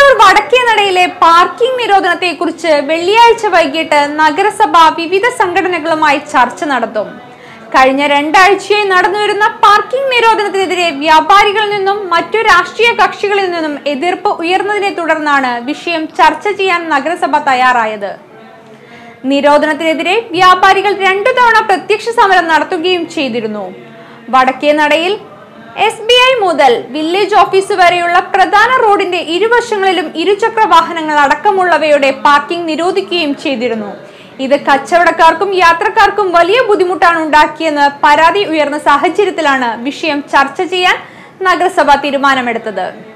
Paravur വടക്കേനടയിലെ parking നിരോധനത്തെക്കുറിച്ച് വെള്ളിയാഴ്ച വൈകിട്ട് നഗരസഭ വിവിധ സംഘടനകളുമായി ചർച്ച നടത്തും കഴിഞ്ഞ രണ്ടാഴ്ചയായി നടന്നുവരുന്ന പാർക്കിംഗ് നിരോധനത്തിനെതിരെ വ്യാപാരികളിൽ നിന്നും മറ്റു രാഷ്ട്രീയ കക്ഷികളിൽ നിന്നും എതിർപ്പ് ഉയർന്നതിനെ തുടർന്നാണ് വിഷയം ചർച്ച ചെയ്യാൻ നഗരസഭ തയ്യാറായത് നിരോധനത്തിനെതിരെ വ്യാപാരികൾ രണ്ടു തവണ പ്രത്യക്ഷ സമരം നടത്തുകയും ചെയ്തിരുന്നു വടക്കേ നടയിൽ എസ് ബി ഐ മുതൽ വില്ലേജ് ഓഫീസ് വരെയുള്ള പ്രധാന റോഡിന്റെ ഇരുവശങ്ങളിലും ഇരുചക്ര വാഹനങ്ങൾ അടക്കമുള്ളവയുടെ പാർക്കിംഗ് നിരോധിക്കുകയും ചെയ്തിരുന്നു ഇത് കച്ചവടക്കാർക്കും യാത്രക്കാർക്കും വലിയ ബുദ്ധിമുട്ടാണ് ഉണ്ടാക്കിയെന്ന് പരാതി ഉയർന്ന സാഹചര്യത്തിലാണ് വിഷയം ചർച്ച ചെയ്യാൻ നഗരസഭ തീരുമാനമെടുത്തത്